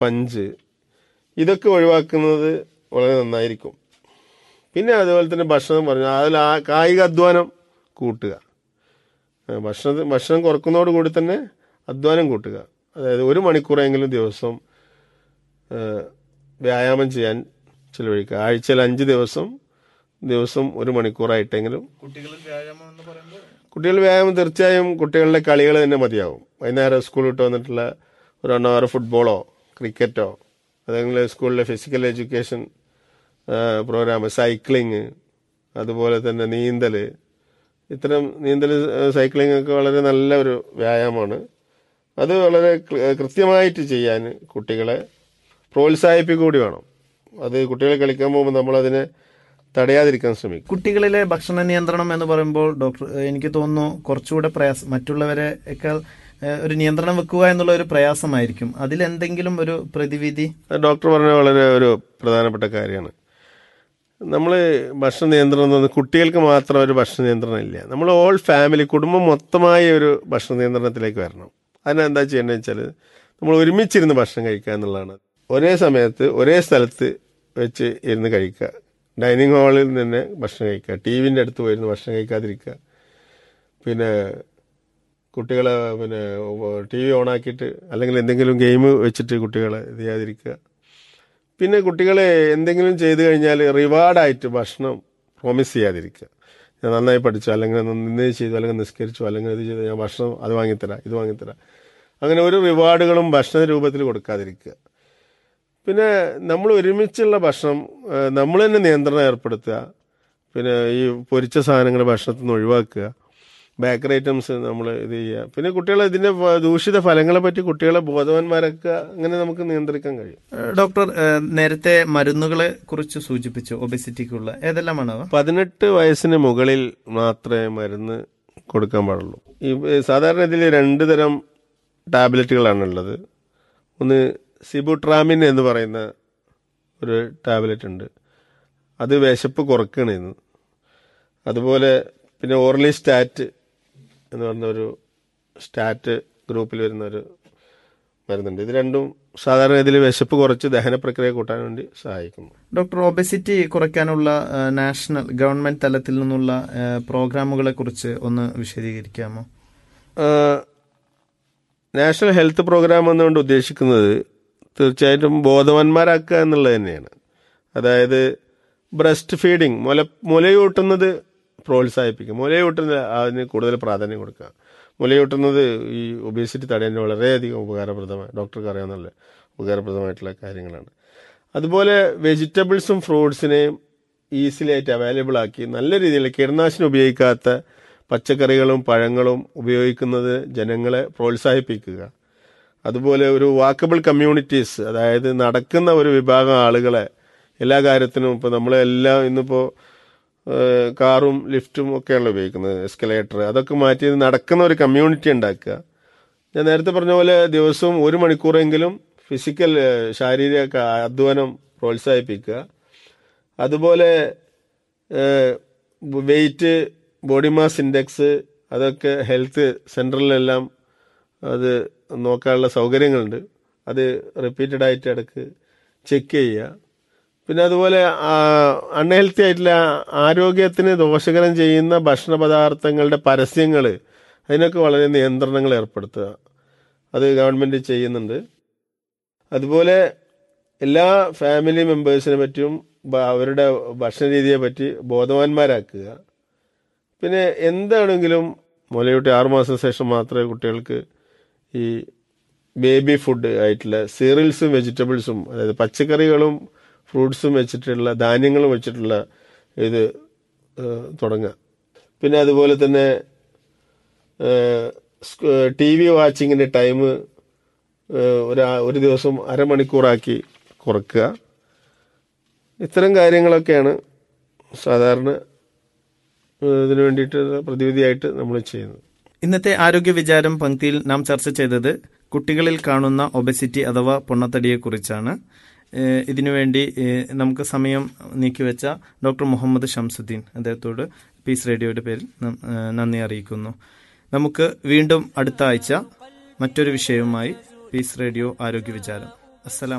punch ഇതൊക്കെ ഒഴിവാക്കുന്നത് വളരെ നന്നായിരിക്കും പിന്നെ അതുപോലെ തന്നെ ഭക്ഷണം പറഞ്ഞു അതിൽ ആ കായിക അധ്വാനം കൂട്ടുക ഏഹ് ഭക്ഷണം ഭക്ഷണം കുറക്കുന്നതോടുകൂടി തന്നെ അധ്വാനം കൂട്ടുക അതായത് ഒരു മണിക്കൂറെങ്കിലും ദിവസം ഏഹ് വ്യായാമം ചെയ്യാൻ ചിലവഴിക്കുക ആഴ്ചയിൽ അഞ്ച് ദിവസം ദിവസം ഒരു മണിക്കൂറായിട്ടെങ്കിലും കുട്ടികളിൽ വ്യായാമം എന്ന് പറയുമ്പോൾ കുട്ടികൾ വ്യായാമം തീർച്ചയായും കുട്ടികളുടെ കളികൾ തന്നെ മതിയാവും വൈകുന്നേരം സ്കൂൾ വിട്ട് വന്നിട്ടുള്ള ഒരു വൺ അവർ ഫുട്ബോളോ ക്രിക്കറ്റോ അല്ലെങ്കിൽ സ്കൂളിലെ ഫിസിക്കൽ എഡ്യൂക്കേഷൻ പ്രോഗ്രാം സൈക്ലിങ് അതുപോലെ തന്നെ നീന്തൽ ഇത്തരം നീന്തൽ സൈക്ലിംഗ് ഒക്കെ വളരെ നല്ല ഒരു വ്യായാമമാണ് അത് വളരെ കൃ- കൃത്യമായിട്ട് ചെയ്യാൻ കുട്ടികളെ പ്രോത്സാഹിപ്പിക്കുക കൂടി വേണം അത് കുട്ടികളെ കളിക്കാൻ പോകുമ്പോൾ നമ്മളതിനെ തടയാതിരിക്കാൻ ശ്രമിക്കും കുട്ടികളിലെ ഭക്ഷണ നിയന്ത്രണം എന്ന് പറയുമ്പോൾ ഡോക്ടർ ഏഹ് എനിക്ക് തോന്നുന്നു കുറച്ചുകൂടെ പ്രയാസം മറ്റുള്ളവരെക്കാൾ ഏഹ് ഒരു നിയന്ത്രണം വെക്കുക എന്നുള്ള ഒരു പ്രയാസമായിരിക്കും അതിലെന്തെങ്കിലും ഒരു പ്രതിവിധി അത് ഡോക്ടർ പറഞ്ഞ വളരെ ഒരു പ്രധാനപ്പെട്ട കാര്യമാണ് നമ്മൾ ഭക്ഷണ നിയന്ത്രണം എന്ന് പറഞ്ഞാൽ കുട്ടികൾക്ക് മാത്രം ഒരു ഭക്ഷണ നിയന്ത്രണം ഇല്ല നമ്മൾ ഓൾ ഫാമിലി കുടുംബം മൊത്തമായി ഒരു ഭക്ഷണ നിയന്ത്രണത്തിലേക്ക് വരണം അതിനെന്താ ചെയ്യേണ്ടത് വെച്ചാൽ നമ്മൾ ഒരുമിച്ചിരുന്ന് ഭക്ഷണം കഴിക്കുക എന്നുള്ളതാണ് ഒരേ സമയത്ത് ഒരേ സ്ഥലത്ത് വെച്ച് ഇരുന്ന് കഴിക്കുക ഡൈനിങ് ഹാളിൽ തന്നെ ഭക്ഷണം കഴിക്കുക ടി വിൻ്റെ അടുത്ത് പോയിരുന്ന് ഭക്ഷണം കഴിക്കാതിരിക്കുക പിന്നെ കുട്ടികളെ പിന്നെ ടി വി ഓണാക്കിയിട്ട് അല്ലെങ്കിൽ എന്തെങ്കിലും ഗെയിം വെച്ചിട്ട് കുട്ടികളെ ഇത് ചെയ്യാതിരിക്കുക പിന്നെ കുട്ടികളെ എന്തെങ്കിലും ചെയ്തു കഴിഞ്ഞാൽ റിവാർഡായിട്ട് ഭക്ഷണം പ്രോമിസ് ചെയ്യാതിരിക്കുക ഞാൻ നന്നായി പഠിച്ചു അല്ലെങ്കിൽ നിന്ന് ചെയ്തു അല്ലെങ്കിൽ നിസ്കരിച്ചു അല്ലെങ്കിൽ ഇത് ചെയ്തു ഞാൻ ഭക്ഷണം അത് വാങ്ങിത്തരാം ഇത് വാങ്ങിത്തരാം അങ്ങനെ ഒരു റിവാർഡുകളും ഭക്ഷണ രൂപത്തിൽ കൊടുക്കാതിരിക്കുക പിന്നെ നമ്മൾ ഒരുമിച്ചുള്ള ഭക്ഷണം നമ്മൾ തന്നെ നിയന്ത്രണം ഏർപ്പെടുത്തുക പിന്നെ ഈ പൊരിച്ച സാധനങ്ങൾ ഭക്ഷണത്തിൽ നിന്ന് ഒഴിവാക്കുക ബേക്കറി ഐറ്റംസ് നമ്മൾ ഇത് ചെയ്യുക പിന്നെ കുട്ടികളെ ഇതിന്റെ ഫ- ദൂഷിത ഫലങ്ങളെ പറ്റി കുട്ടികളെ ബോധവാന്മാരൊക്കെ അങ്ങനെ നമുക്ക് നിയന്ത്രിക്കാൻ കഴിയും ഏഹ് ഡോക്ടർ ഏഹ് നേരത്തെ മരുന്നുകളെ കുറിച്ച് സൂചിപ്പിച്ചു ഒബെസിറ്റിക്കുള്ള ഏതെല്ലാമാണ് അവ പതിനെട്ട് വയസ്സിന് മുകളിൽ മാത്രമേ മരുന്ന് കൊടുക്കാൻ പാടുള്ളൂ ഈ ഏ, സാധാരണ ഇതിൽ രണ്ട് തരം ടാബ്ലറ്റുകളാണ് ഉള്ളത് ഒന്ന് സിബുട്രാമിൻ എന്ന് പറയുന്ന ഒരു ടാബ്ലറ്റ് ഉണ്ട് അത് വിശപ്പ് കുറക്കണേന്ന് അതുപോലെ പിന്നെ ഓർലി സ്റ്റാറ്റ് എന്ന് പറഞ്ഞ ഒരു സ്റ്റാറ്റ് ഗ്രൂപ്പിൽ വരുന്ന ഒരു മരുന്നുണ്ട് ഇത് രണ്ടും സാധാരണ ഇതിൽ വിശപ്പ് കുറച്ച് ദഹന പ്രക്രിയ കൂട്ടാൻ വേണ്ടി സഹായിക്കുന്നു ഡോക്ടർ ഒബെസിറ്റി കുറയ്ക്കാനുള്ള ഏഹ് നാഷണൽ ഗവൺമെന്റ് തലത്തിൽ നിന്നുള്ള ഏഹ് പ്രോഗ്രാമുകളെ കുറിച്ച് ഒന്ന് വിശദീകരിക്കാമോ ആഹ് നാഷണൽ ഹെൽത്ത് പ്രോഗ്രാം എന്നുകൊണ്ട് ഉദ്ദേശിക്കുന്നത് തീർച്ചയായിട്ടും ബോധവാന്മാരാക്കുക എന്നുള്ളത് തന്നെയാണ് അതായത് ബ്രസ്റ്റ് ഫീഡിങ് മുല മുലയൂട്ടുന്നത് പ്രോത്സാഹിപ്പിക്കുക മുലയൂട്ടുന്നത് അതിന് കൂടുതൽ പ്രാധാന്യം കൊടുക്കുക മുലയൂട്ടുന്നത് ഈ ഒബേസിറ്റി തടയാൻ വളരെയധികം ഉപകാരപ്രദമായ ഡോക്ടർക്ക് അറിയാവുന്ന ഉപകാരപ്രദമായിട്ടുള്ള കാര്യങ്ങളാണ് അതുപോലെ വെജിറ്റബിൾസും ഫ്രൂട്ട്സിനെയും ഈസിലി ആയിട്ട് അവൈലബിൾ ആക്കി നല്ല രീതിയിൽ കീടനാശിനി ഉപയോഗിക്കാത്ത പച്ചക്കറികളും പഴങ്ങളും ഉപയോഗിക്കുന്നത് ജനങ്ങളെ പ്രോത്സാഹിപ്പിക്കുക അതുപോലെ ഒരു വാക്കബിൾ കമ്മ്യൂണിറ്റീസ് അതായത് നടക്കുന്ന ഒരു വിഭാഗം ആളുകളെ എല്ലാ കാര്യത്തിനും ഇപ്പോൾ നമ്മളെല്ലാം ഇന്നിപ്പോൾ കാറും ലിഫ്റ്റും ഒക്കെയാണല്ലോ ഉപയോഗിക്കുന്നത് എസ്കലേറ്റർ അതൊക്കെ മാറ്റി നടക്കുന്ന ഒരു കമ്മ്യൂണിറ്റി ഉണ്ടാക്കുക ഞാൻ നേരത്തെ പറഞ്ഞ പോലെ ദിവസവും ഒരു മണിക്കൂറെങ്കിലും ഫിസിക്കൽ ഏഹ്, ശാരീരിക അധ്വാനം പ്രോത്സാഹിപ്പിക്കുക അതുപോലെ വെയിറ്റ് ബോഡി മാസ് ഇൻഡെക്സ് അതൊക്കെ ഹെൽത്ത് സെൻറ്ററിലെല്ലാം അത് നോക്കാനുള്ള സൗകര്യങ്ങളുണ്ട് അത് റിപ്പീറ്റഡ് ആയിട്ട് ഇടക്ക് ചെക്ക് ചെയ്യുക പിന്നെ അതുപോലെ അൺഹെൽത്തി ആയിട്ടുള്ള ആരോഗ്യത്തിന് ദോഷകരം ചെയ്യുന്ന ഭക്ഷണ പദാർത്ഥങ്ങളുടെ പരസ്യങ്ങൾ അതിനൊക്കെ വളരെ നിയന്ത്രണങ്ങൾ ഏർപ്പെടുത്തുക അത് ഗവൺമെൻറ് ചെയ്യുന്നുണ്ട് അതുപോലെ എല്ലാ ഫാമിലി മെമ്പേഴ്സിനെ പറ്റിയും ബ- അവരുടെ ഭക്ഷണ രീതിയെ പറ്റി ബോധവാന്മാരാക്കുക പിന്നെ എന്താണെങ്കിലും മുലയൂട്ടി ആറുമാസം ശേഷം മാത്രമേ കുട്ടികൾക്ക് ഈ ബേബി ഫുഡ് ആയിട്ടുള്ള സീറിയൽസും വെജിറ്റബിൾസും അതായത് പച്ചക്കറികളും ഫ്രൂട്ട്സും വെച്ചിട്ടുള്ള ധാന്യങ്ങളും വെച്ചിട്ടുള്ള ഇത് ഏഹ്, തുടങ്ങുക പിന്നെ അതുപോലെ തന്നെ ടി വി വാച്ചിങ്ങിൻ്റെ ടൈം ഒരു ഒരു ദിവസം അരമണിക്കൂറാക്കി കുറക്കുക ഇത്തരം കാര്യങ്ങളൊക്കെയാണ് സാധാരണ ഏഹ്, ഇതിനു വേണ്ടിയിട്ട് പ്രതിവിധിയായിട്ട് നമ്മൾ ചെയ്യുന്നത് ഇന്നത്തെ ആരോഗ്യ വിചാരം പങ്ക്തിയിൽ നാം ചർച്ച ചെയ്തത് കുട്ടികളിൽ കാണുന്ന ഒബെസിറ്റി അഥവാ പൊണ്ണത്തടിയെക്കുറിച്ചാണ് ഏഹ് ഇതിനുവേണ്ടി ഏഹ് നമുക്ക് സമയം നീക്കിവെച്ച ഡോക്ടർ മുഹമ്മദ് ഷംസുദ്ദീൻ അദ്ദേഹത്തോട് പീസ് റേഡിയോയുടെ പേരിൽ നം- ഏഹ് നന്ദി അറിയിക്കുന്നു നമുക്ക് വീണ്ടും അടുത്ത ആഴ്ച മറ്റൊരു വിഷയവുമായി പീസ് റേഡിയോ ആരോഗ്യ വിചാരം അസ്സലാം